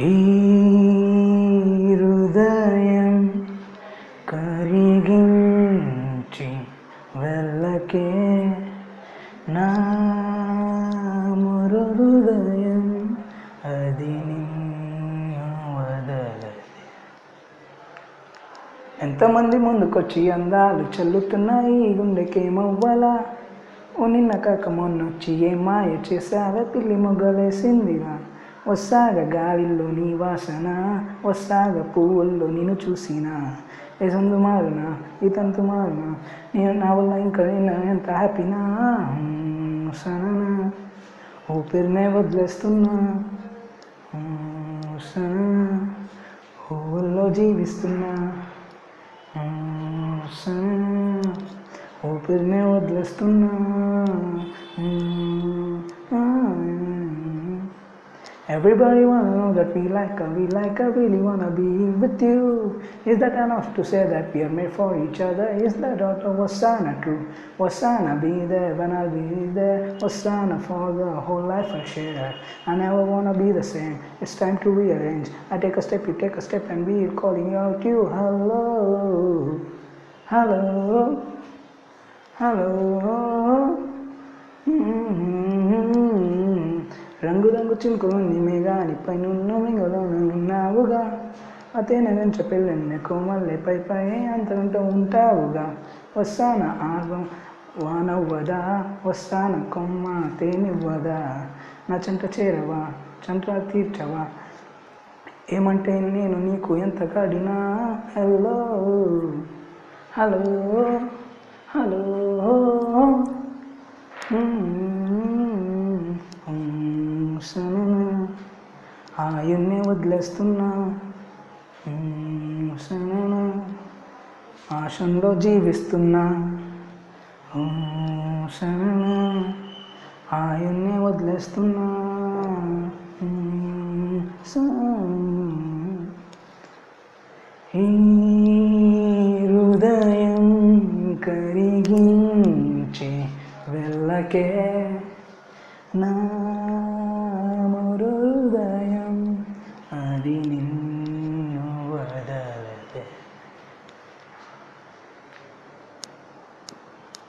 ఈ హృదయం కరిగించి వెళ్ళకే నా మరో హృదయం అది నిన్ను వదలది ఎంతమంది ముందుకొచ్చి అందాలు చల్లుతున్నాయి గుండెకేమవ్వాలా ఓ నిన్న కాక మొన్నొచ్చి ఏ మాయ చేసావే పిల్లి మొగ్గలేసిందిరా వస్తాగా గాలిలో నీ వాసన వస్తాగా పువ్వుల్లో నిన్ను చూసినా ఏ సందు మారునా ఈ తంతు మారునా నేను నా వల్ల ఇంకా నేను ఎంత హ్యాపీనా సననా ఊపిరినే వదిలేస్తున్నా సననా పువ్వుల్లో జీవిస్తున్నా సననా ఊపిరినే వదిలేస్తున్నా Everybody wanna know that we like her, we like her, really wanna be with you. Is that enough to say that we are made for each other? Is that out of Wasana true? Wasana be there when I'll be there. Wasana for the whole life I share. I never wanna be the same. It's time to rearrange. I take a step, you take a step, and we're calling out you. Hello, hello, hello. రంగు రంగు చింకులు నిమేగాని పైనున్న మింగలోన ఉన్నావుగా అతేనే వెంచ పెళ్ళెన్న కోమల్లె పై పై అంతరంటూ ఉంటావుగా వస్తాన ఆగం వానవ్వదా వస్తాన కొమ్మ తేనివ్వదా నా చెంట చేరవా చంట తీర్చవా ఏమంటే నేను నీకు ఎంత కాడినా హలో హలో హలో సననా ఆయన్నే వదిలేస్తున్నా సననా ఆశంలో జీవిస్తున్నా సననా ఆయన్నే వదిలేస్తున్నా ఈ హృదయం కరిగించి వెళ్ళకే నా హృదయం అది నీ